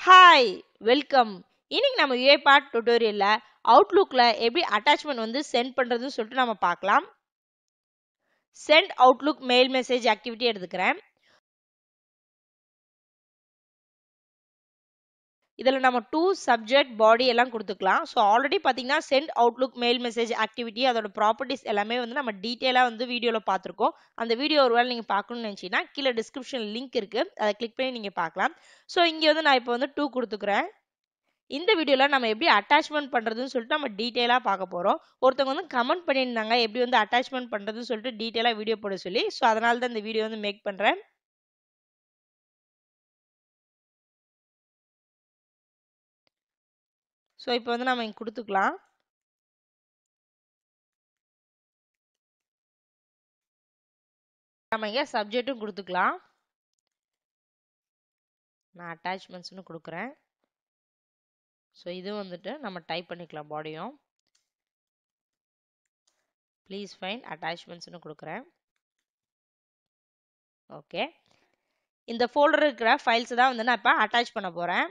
hi welcome இன்னைக்கு நம்ம யூஏபாட் டுட்டோரியல்ல அவுட்லுக்ல எப்படி அட்டாச்மெண்ட் வந்து சென்ட் பண்றதுன்னு சொல்லிட்டு நம்ம பார்க்கலாம் send outlook mail message activity எடுத்துக்கிறேன் இதில் நம்ம டூ சப்ஜெக்ட் பாடி எல்லாம் கொடுத்துக்கலாம் ஸோ ஆல்ரெடி பார்த்தீங்கன்னா send outlook mail message activity அதோட ப்ராப்பர்ட்டிஸ் எல்லாமே வந்து நம்ம டீட்டெயிலாக வந்து வீடியோவில் பார்த்துருக்கோம் அந்த வீடியோ ஒருவேளை நீங்கள் பார்க்கணும்னு நினச்சிங்கன்னா கீழே டிஸ்கிரிப்ஷன் லிங்க் இருக்குது அதை கிளிக் பண்ணி நீங்கள் பார்க்கலாம் ஸோ இங்கே வந்து நான் இப்போ வந்து டூ கொடுத்துக்கிறேன் இந்த வீடியோவில் நம்ம எப்படி அட்டாச்மெண்ட் பண்ணுறதுன்னு சொல்லிட்டு நம்ம டீட்டெயிலாக பார்க்க போகிறோம் ஒருத்தவங்க வந்து கமெண்ட் பண்ணியிருந்தாங்க எப்படி வந்து அட்டாச்மெண்ட் பண்ணுறதுன்னு சொல்லிட்டு டீட்டெயிலாக வீடியோ போட சொல்லி ஸோ அதனால தான் இந்த வீடியோ வந்து மேக் பண்ணுறேன் ஸோ இப்போ வந்து நம்ம இங்கே கொடுத்துக்கலாம் நம்ம இங்கே சப்ஜெக்ட்டும் கொடுத்துக்கலாம் நான் அட்டாச்மெண்ட்ஸ்னு கொடுக்குறேன் ஸோ இது வந்துட்டு நம்ம டைப் பண்ணிக்கலாம் பாடியும் ப்ளீஸ் ஃபைன் அட்டாச்மெண்ட்ஸ்னு கொடுக்குறேன் ஓகே இந்த ஃபோல்டர் இருக்கிற ஃபைல்ஸ் தான் வந்து நான் இப்போ அட்டாச் பண்ண போகிறேன்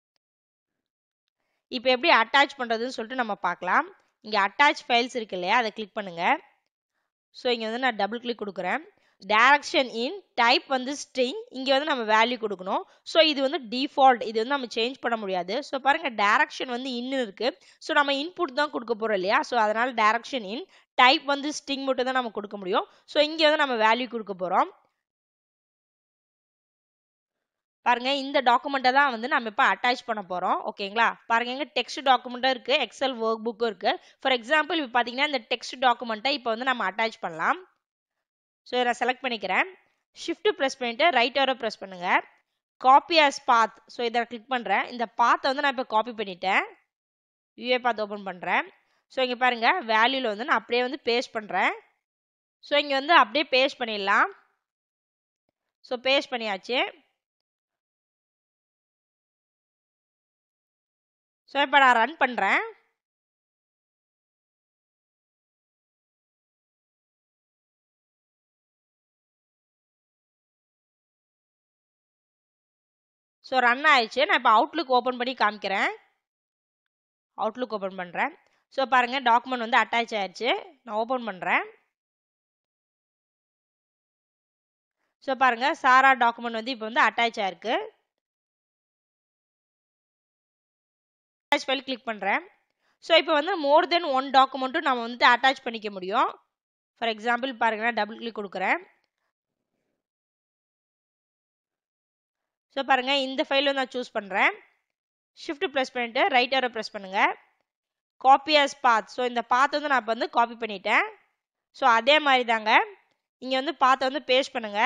இப்போ எப்படி அட்டாச் பண்ணுறதுன்னு சொல்லிட்டு நம்ம பார்க்கலாம் இங்கே அட்டாச் ஃபைல்ஸ் இருக்கு இல்லையா அதை கிளிக் பண்ணுங்க ஸோ இங்கே வந்து நான் டபுள் கிளிக் கொடுக்குறேன் டேரக்ஷன் இன் டைப் வந்து ஸ்ட்ரிங் இங்கே வந்து நம்ம வேல்யூ கொடுக்கணும் ஸோ இது வந்து டிஃபால்ட் இது வந்து நம்ம சேஞ்ச் பண்ண முடியாது ஸோ பாருங்க டேரக்ஷன் வந்து இன்னு இருக்கு ஸோ நம்ம இன்புட் தான் கொடுக்க போகிறோம் இல்லையா ஸோ அதனால டேரக்ஷன் இன் டைப் வந்து ஸ்ட்ரிங் மட்டும் தான் நம்ம கொடுக்க முடியும் ஸோ இங்கே வந்து நம்ம வேல்யூ கொடுக்க போகிறோம் பாருங்க இந்த டாக்குமெண்ட்டை தான் வந்து நம்ம இப்போ அட்டாச் பண்ண போறோம் ஓகேங்களா பாருங்க எங்க டெக்ஸ்ட் டாக்குமெண்ட்டும் இருக்கு எக்ஸல் ஒர்க் புக்கும் இருக்கு ஃபார் எக்ஸாம்பிள் இப்போ பார்த்தீங்கன்னா இந்த டெக்ஸ்ட் டாக்குமெண்ட்டை இப்போ வந்து நம்ம அட்டாச் பண்ணலாம் ஸோ நான் செலக்ட் பண்ணிக்கிறேன் ஷிஃப்ட் ப்ரெஸ் பண்ணிட்டு ரைட் ஆரோ ப்ரெஸ் பண்ணுங்க காப்பி ஆஸ் பாத் ஸோ இதை கிளிக் பண்ணுறேன் இந்த பாத்தை வந்து நான் இப்போ காப்பி பண்ணிட்டேன் யூஏ பாத் ஓப்பன் பண்ணுறேன் ஸோ இங்கே பாருங்க வேல்யூவில் வந்து நான் அப்படியே வந்து பேஸ்ட் பண்ணுறேன் ஸோ இங்கே வந்து அப்படியே பேஸ்ட் பண்ணிடலாம் ஸோ பேஸ்ட் பண்ணியாச்சு ஸோ இப்போ நான் ரன் பண்ணுறேன் ஸோ ரன் ஆயிடுச்சு நான் இப்போ அவுட்லுக் ஓப்பன் பண்ணி காமிக்கிறேன் அவுட்லுக் ஓப்பன் பண்ணுறேன் ஸோ பாருங்கள் டாக்குமெண்ட் வந்து அட்டாச் ஆயிடுச்சு நான் ஓப்பன் பண்ணுறேன் ஸோ பாருங்கள் சாரா டாக்குமெண்ட் வந்து இப்போ வந்து அட்டாச் ஆயிருக்கு அட்டாச் ஃபைல் கிளிக் பண்ணுறேன் ஸோ இப்போ வந்து மோர் தென் ஒன் டாக்குமெண்ட்டும் நம்ம வந்து அட்டாச் பண்ணிக்க முடியும் ஃபார் எக்ஸாம்பிள் பாருங்க நான் டபுள் கிளிக் கொடுக்குறேன் ஸோ பாருங்க இந்த ஃபைல் வந்து நான் சூஸ் பண்ணுறேன் ஷிஃப்ட் ப்ரெஸ் பண்ணிட்டு ரைட் ஆரோ ப்ரெஸ் பண்ணுங்க காப்பி ஆஸ் பாத் ஸோ இந்த பாத் வந்து நான் இப்போ வந்து காப்பி பண்ணிட்டேன் ஸோ அதே மாதிரி தாங்க இங்கே வந்து பாத்தை வந்து பேஸ்ட் பண்ணுங்க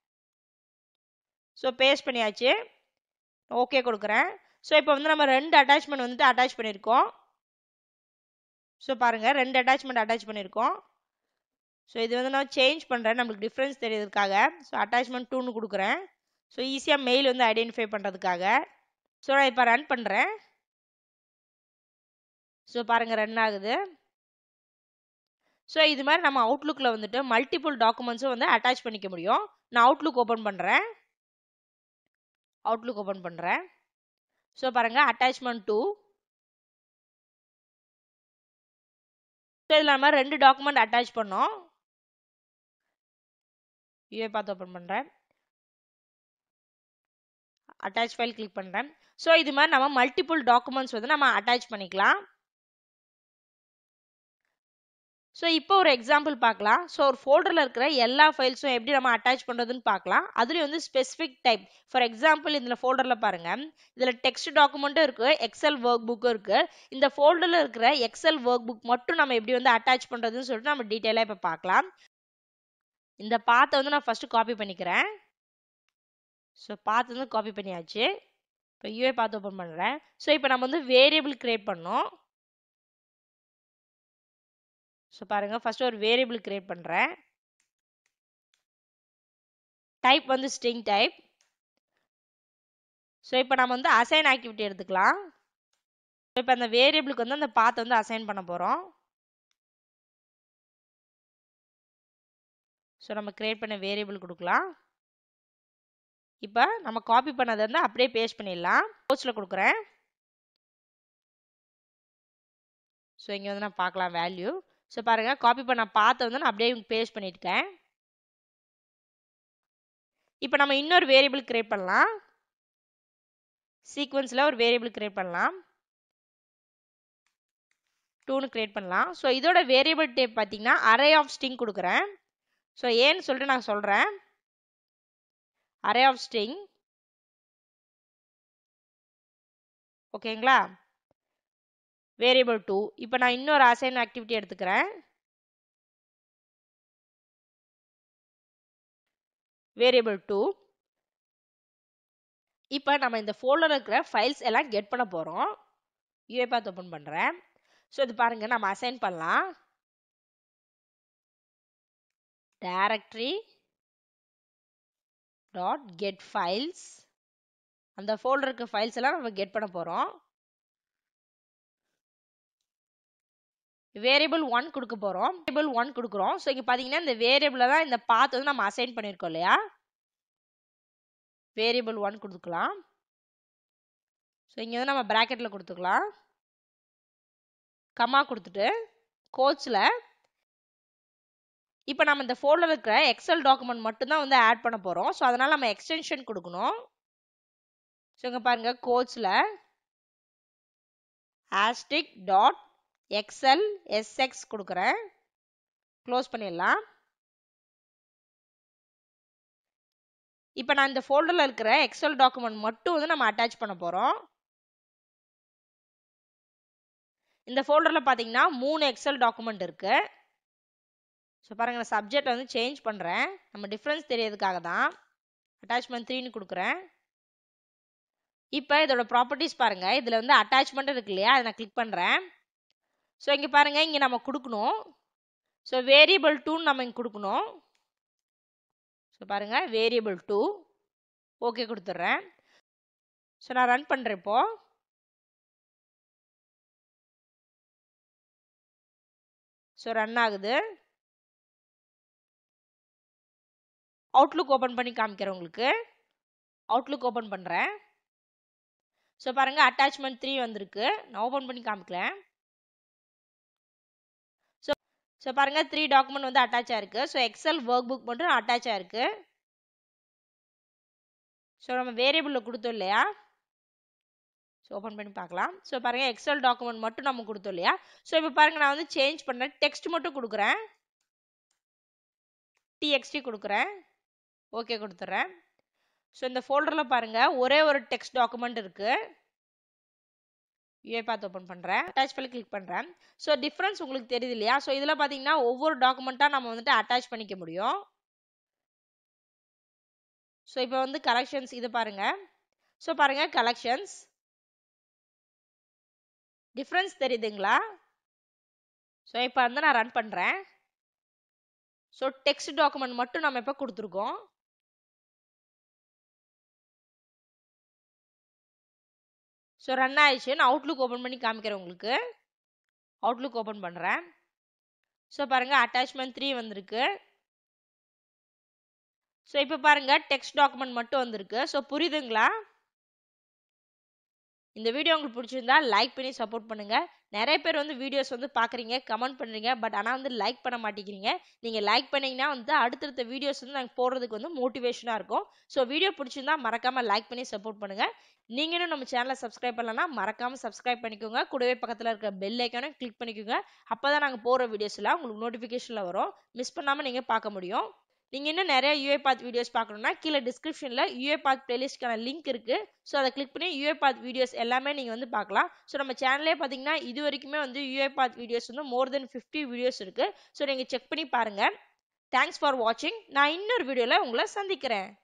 ஸோ பேஸ்ட் பண்ணியாச்சு ஓகே கொடுக்குறேன் ஸோ இப்போ வந்து நம்ம ரெண்டு அட்டாச்மெண்ட் வந்துட்டு அட்டாச் பண்ணியிருக்கோம் ஸோ பாருங்கள் ரெண்டு அட்டாச்மெண்ட் அட்டாச் பண்ணியிருக்கோம் ஸோ இது வந்து நான் சேஞ்ச் பண்ணுறேன் நம்மளுக்கு டிஃப்ரென்ஸ் தெரியறதுக்காக ஸோ அட்டாச்மெண்ட் டூன்னு கொடுக்குறேன் ஸோ ஈஸியாக மெயில் வந்து ஐடென்டிஃபை பண்ணுறதுக்காக ஸோ நான் இப்போ ரன் பண்ணுறேன் ஸோ பாருங்கள் ரன் ஆகுது ஸோ இது மாதிரி நம்ம அவுட்லுக்கில் வந்துட்டு மல்டிபிள் டாக்குமெண்ட்ஸும் வந்து அட்டாச் பண்ணிக்க முடியும் நான் அவுட்லுக் ஓப்பன் பண்ணுறேன் அவுட்லுக் ஓப்பன் பண்ணுறேன் ஸோ பாருங்க அட்டாச்மெண்ட் டூ ஸோ இதில் நம்ம ரெண்டு டாக்குமெண்ட் அட்டாச் பண்ணோம் யூஏ பார்த்து ஓப்பன் பண்ணுறேன் அட்டாச் ஃபைல் கிளிக் பண்ணுறேன் ஸோ இது மாதிரி நம்ம மல்டிபிள் டாக்குமெண்ட்ஸ் வந்து நம்ம அட்டாச் பண்ணிக்கலாம் ஸோ இப்போ ஒரு எக்ஸாம்பிள் பார்க்கலாம் ஸோ ஒரு ஃபோல்டரில் இருக்கிற எல்லா ஃபைல்ஸும் எப்படி நம்ம அட்டாச் பண்ணுறதுன்னு பார்க்கலாம் அதுலேயும் வந்து ஸ்பெசிஃபிக் டைப் ஃபார் எக்ஸாம்பிள் இதில் ஃபோல்டரில் பாருங்கள் இதில் டெக்ஸ்ட் டாக்குமெண்ட்டும் இருக்குது எக்ஸல் ஒர்க் புக்கும் இருக்குது இந்த ஃபோல்டரில் இருக்கிற எக்ஸல் ஒர்க் புக் மட்டும் நம்ம எப்படி வந்து அட்டாச் பண்ணுறதுன்னு சொல்லிட்டு நம்ம டீட்டெயிலாக இப்போ பார்க்கலாம் இந்த பாத்தை வந்து நான் ஃபஸ்ட்டு காப்பி பண்ணிக்கிறேன் ஸோ பார்த்து வந்து காப்பி பண்ணியாச்சு இப்போ யூஏ பார்த்து ஓப்பன் பண்ணுறேன் ஸோ இப்போ நம்ம வந்து வேரியபிள் கிரியேட் பண்ணோம் ஸோ பாருங்க ஃபர்ஸ்ட் ஒரு வேரியபிள் கிரியேட் பண்ணுறேன் டைப் வந்து ஸ்ட்ரிங் டைப் ஸோ இப்போ நம்ம வந்து அசைன் ஆக்டிவிட்டி எடுத்துக்கலாம் ஸோ இப்போ அந்த வேரியபிளுக்கு வந்து அந்த பாத்தை வந்து அசைன் பண்ண போகிறோம் ஸோ நம்ம கிரியேட் பண்ண வேரியபிள் கொடுக்கலாம் இப்போ நம்ம காப்பி பண்ணதை வந்து அப்படியே பேஸ்ட் பண்ணிடலாம் கோச்சில் கொடுக்குறேன் ஸோ இங்கே வந்து நான் பார்க்கலாம் வேல்யூ ஸோ பாருங்கள் காப்பி பண்ண பார்த்த வந்து நான் அப்படியே பேஸ்ட் பண்ணியிருக்கேன் இப்போ நம்ம இன்னொரு வேரியபிள் கிரியேட் பண்ணலாம் சீக்வன்ஸில் ஒரு வேரியபிள் கிரியேட் பண்ணலாம் டூன்னு கிரியேட் பண்ணலாம் ஸோ இதோட வேரியபிள் டைப் பார்த்தீங்கன்னா அரே ஆஃப் ஸ்ட்ரிங் கொடுக்குறேன் ஸோ ஏன்னு சொல்லிட்டு நான் சொல்கிறேன் அரே ஆஃப் ஸ்ட்ரிங் ஓகேங்களா வேரியபிள் டூ இப்போ நான் இன்னொரு அசைன் ஆக்டிவிட்டி எடுத்துக்கிறேன் வேரியபிள் டூ இப்போ நம்ம இந்த ஃபோல்டரில் இருக்கிற ஃபைல்ஸ் எல்லாம் கெட் பண்ண போகிறோம் யூஏ பார்த்து ஓப்பன் பண்ணுறேன் ஸோ இது பாருங்க நம்ம அசைன் பண்ணலாம் டைரக்டரி டாட் கெட் ஃபைல்ஸ் அந்த ஃபோல்டருக்கு ஃபைல்ஸ் எல்லாம் நம்ம கெட் பண்ண போகிறோம் வேரியபிள் ஒன் கொடுக்க போகிறோம் வேரியபிள் ஒன் கொடுக்குறோம் ஸோ இங்கே பார்த்தீங்கன்னா இந்த வேரியபிளில் தான் இந்த பாத் வந்து நம்ம அசைன் பண்ணியிருக்கோம் இல்லையா வேரியபிள் ஒன் கொடுத்துக்கலாம் ஸோ இங்கே வந்து நம்ம ப்ராக்கெட்டில் கொடுத்துக்கலாம் கம்மா கொடுத்துட்டு கோச்சில் இப்போ நம்ம இந்த ஃபோல்டரில் இருக்கிற எக்ஸல் டாக்குமெண்ட் மட்டும்தான் வந்து ஆட் பண்ண போகிறோம் ஸோ அதனால் நம்ம எக்ஸ்டென்ஷன் கொடுக்கணும் ஸோ இங்கே பாருங்கள் கோச்சில் ஆஸ்டிக் டாட் எக்ஸல் எஸ்எக்ஸ் கொடுக்குறேன் க்ளோஸ் பண்ணிடலாம் இப்போ நான் இந்த ஃபோல்டரில் இருக்கிற எக்ஸல் டாக்குமெண்ட் மட்டும் வந்து நம்ம அட்டாச் பண்ண போகிறோம் இந்த ஃபோல்டரில் பார்த்தீங்கன்னா மூணு எக்ஸல் டாக்குமெண்ட் இருக்கு ஸோ பாருங்க நான் சப்ஜெக்ட் வந்து சேஞ்ச் பண்ணுறேன் நம்ம டிஃப்ரென்ஸ் தெரியறதுக்காக தான் அட்டாச்மெண்ட் த்ரீன்னு கொடுக்குறேன் இப்போ இதோட ப்ராப்பர்ட்டிஸ் பாருங்க இதில் வந்து அட்டாச்மெண்ட் இருக்கு இல்லையா அதை நான் கிளிக் பண்ணுறேன் ஸோ இங்கே பாருங்க இங்கே நம்ம கொடுக்கணும் ஸோ வேரியபிள் டூன்னு நம்ம இங்கே கொடுக்கணும் ஸோ பாருங்க வேரியபிள் டூ ஓகே கொடுத்துட்றேன் ஸோ நான் ரன் பண்ணுறேன் இப்போ ஸோ ரன் ஆகுது அவுட்லுக் ஓப்பன் பண்ணி காமிக்கிறேன் உங்களுக்கு அவுட்லுக் ஓப்பன் பண்ணுறேன் ஸோ பாருங்க அட்டாச்மெண்ட் த்ரீ வந்திருக்கு நான் ஓப்பன் பண்ணி காமிக்கிறேன் ஸோ ஸோ பாருங்க த்ரீ டாக்குமெண்ட் வந்து அட்டாச் ஆயிருக்கு ஸோ எக்ஸல் ஒர்க் புக் மட்டும் அட்டாச் ஆயிருக்கு ஸோ நம்ம வேரியபிளில் கொடுத்தோம் இல்லையா ஸோ ஓப்பன் பண்ணி பார்க்கலாம் ஸோ பாருங்க எக்ஸல் டாக்குமெண்ட் மட்டும் நம்ம கொடுத்தோம் இல்லையா ஸோ இப்போ பாருங்க நான் வந்து சேஞ்ச் பண்ணுறேன் டெக்ஸ்ட் மட்டும் கொடுக்குறேன் டிஎக்ஸ்டி கொடுக்குறேன் ஓகே கொடுத்துட்றேன் ஸோ இந்த ஃபோல்டரில் பாருங்க ஒரே ஒரு டெக்ஸ்ட் டாக்குமெண்ட் இருக்கு யூஏ பார்த்து ஓப்பன் பண்ணுறேன் அட்டாச் பண்ணி கிளிக் பண்ணுறேன் ஸோ டிஃப்ரென்ஸ் உங்களுக்கு தெரியுது இல்லையா ஸோ இதில் பார்த்தீங்கன்னா ஒவ்வொரு டாக்குமெண்ட்டாக நம்ம வந்துட்டு அட்டாச் பண்ணிக்க முடியும் ஸோ இப்போ வந்து கலெக்ஷன்ஸ் இது பாருங்க ஸோ பாருங்க கலெக்ஷன்ஸ் டிஃப்ரென்ஸ் தெரியுதுங்களா ஸோ இப்போ வந்து நான் ரன் பண்ணுறேன் ஸோ டெக்ஸ்ட் டாக்குமெண்ட் மட்டும் நம்ம இப்போ கொடுத்துருக்கோம் ஸோ ரன் ஆயிடுச்சு நான் அவுட்லுக் ஓப்பன் பண்ணி காமிக்கிறேன் உங்களுக்கு அவுட்லுக் ஓப்பன் பண்ணுறேன் ஸோ பாருங்கள் அட்டாச்மெண்ட் த்ரீ வந்திருக்கு ஸோ இப்போ பாருங்கள் டெக்ஸ்ட் டாக்குமெண்ட் மட்டும் வந்திருக்கு ஸோ புரியுதுங்களா இந்த வீடியோ உங்களுக்கு பிடிச்சிருந்தா லைக் பண்ணி சப்போர்ட் பண்ணுங்க நிறைய பேர் வந்து வீடியோஸ் வந்து பார்க்குறீங்க கமெண்ட் பண்ணுறீங்க பட் ஆனால் வந்து லைக் பண்ண மாட்டேங்கிறீங்க நீங்கள் லைக் பண்ணீங்கன்னா வந்து அடுத்தடுத்த வீடியோஸ் வந்து நாங்கள் போடுறதுக்கு வந்து மோட்டிவேஷனாக இருக்கும் ஸோ வீடியோ பிடிச்சிருந்தா மறக்காமல் லைக் பண்ணி சப்போர்ட் பண்ணுங்க நீங்களும் நம்ம சேனலை சப்ஸ்கிரைப் பண்ணலன்னா மறக்காமல் சப்ஸ்கிரைப் பண்ணிக்கோங்க கூடவே பக்கத்தில் இருக்க பெல் ஐக்கானை கிளிக் பண்ணிக்கோங்க அப்போ தான் நாங்கள் போகிற வீடியோஸ்லாம் உங்களுக்கு நோட்டிஃபிகேஷனில் வரும் மிஸ் பண்ணாமல் நீங்கள் பார்க்க முடியும் நீங்கள் இன்னும் நிறைய யூஏ பாத் வீடியோஸ் பார்க்கணுன்னா கீழே டிஸ்கிரிப்ஷனில் யூஏ பாத் பிளேலிஸ்ட்க்கான லிங்க் இருக்குது ஸோ அதை கிளிக் பண்ணி யூஏ பாத் வீடியோஸ் எல்லாமே நீங்கள் வந்து பார்க்கலாம் ஸோ நம்ம சேனலே பார்த்தீங்கன்னா இது வரைக்குமே வந்து யூஏ பாத் வீடியோஸ் வந்து மோர் தென் ஃபிஃப்டி வீடியோஸ் இருக்குது ஸோ நீங்கள் செக் பண்ணி பாருங்கள் தேங்க்ஸ் ஃபார் வாட்சிங் நான் இன்னொரு வீடியோவில் உங்களை சந்திக்கிறேன்